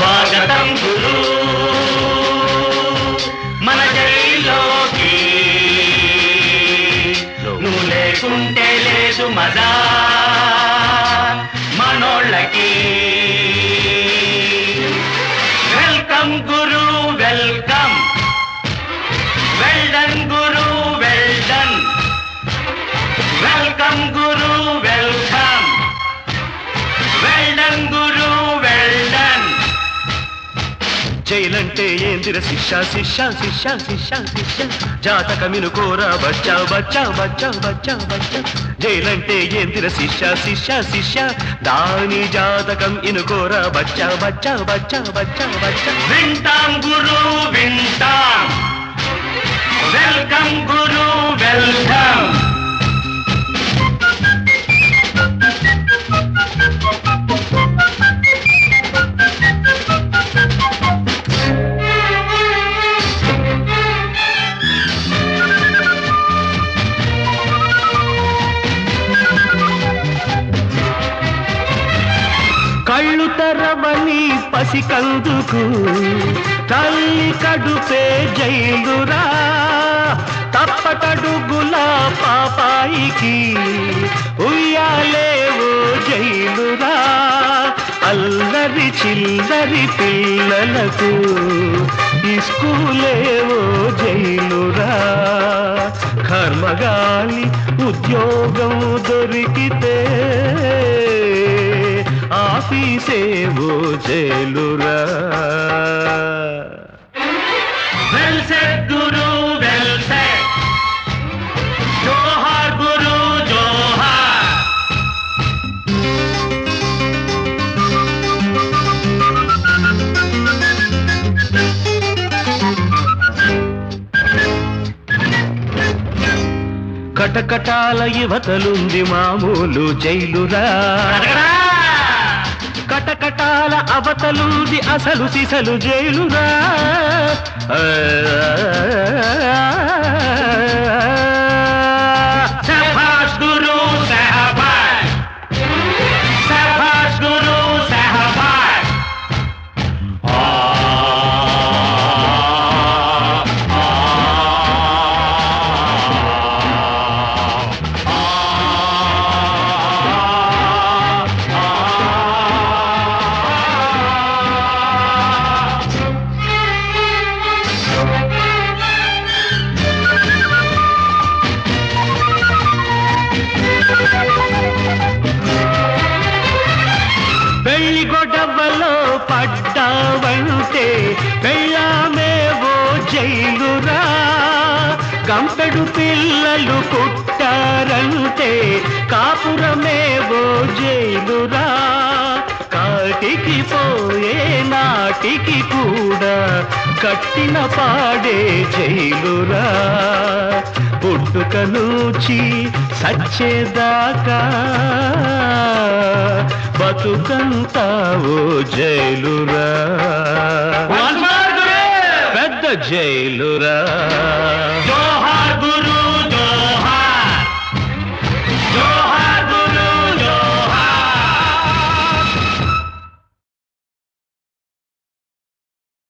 స్వాగతం గురు మన జైల్లోకి నువ్వు లేకుంటే లేదు మజా మనోళ్ళకి వెల్కమ్ గురు వెల్కమ్ వెల్డన్ గురు వెల్డన్ వెల్కమ్ గురు వెల్కమ్ వెల్డన్ గురు వెల్డన్ జైలంటే ఏందిర శిక్ష శిక్ష శిక్ష శిక్ష శిక్ష జాతకమిను కోరా బచ్చా బచ్చా బచ్చా బచ్చా బచ్చా జైలంటే ఏందిర శిక్ష శిక్ష శిక్ష దాని జాతకం ఇనుకోరా బచ్చా బచ్చా బచ్చా బచ్చా బచ్చా వింటాం గురు వింటాం వెల్కమ్ గురు వెల్కమ్ కళ్ళు తెరవని పసికందుకు తల్లి కడుపే జైలురా తప్పటడుగుల పాపాయికి ఉయ్యాలేవో జైలురా అల్లరి చిల్లరి పిల్లలకు ఇస్కూలేవో జైలురా కర్మగాలి ఉద్యోగం దొరికితే ఆఫీసేవో జైలురా వెల్ సెట్ గురు వెల్ సెట్ జోహార్ గురు జోహార్ కటకటాల యువతలుంది మామూలు జైలురా అడగరా కటకటాల అవతలుంది అసలు సిసలు జైలురా సభాష్ గురు సహబాష్ సభాష్ గురు సహబాష్ పెళ్లి గొడవలో పడ్డావంటే పెళ్ళామేవో జైలురా కంపెడు పిల్లలు పుట్టారంటే కాపురమేవో జైలురా కాటికి పోయే నాటికి కూడా కట్టిన పాడే జైలురా పుట్టుక నుంచి సచ్చేదాకా బతుకంతా ఓ జైలురా One more గురు పెద్ద జైలురా జోహార్ గురు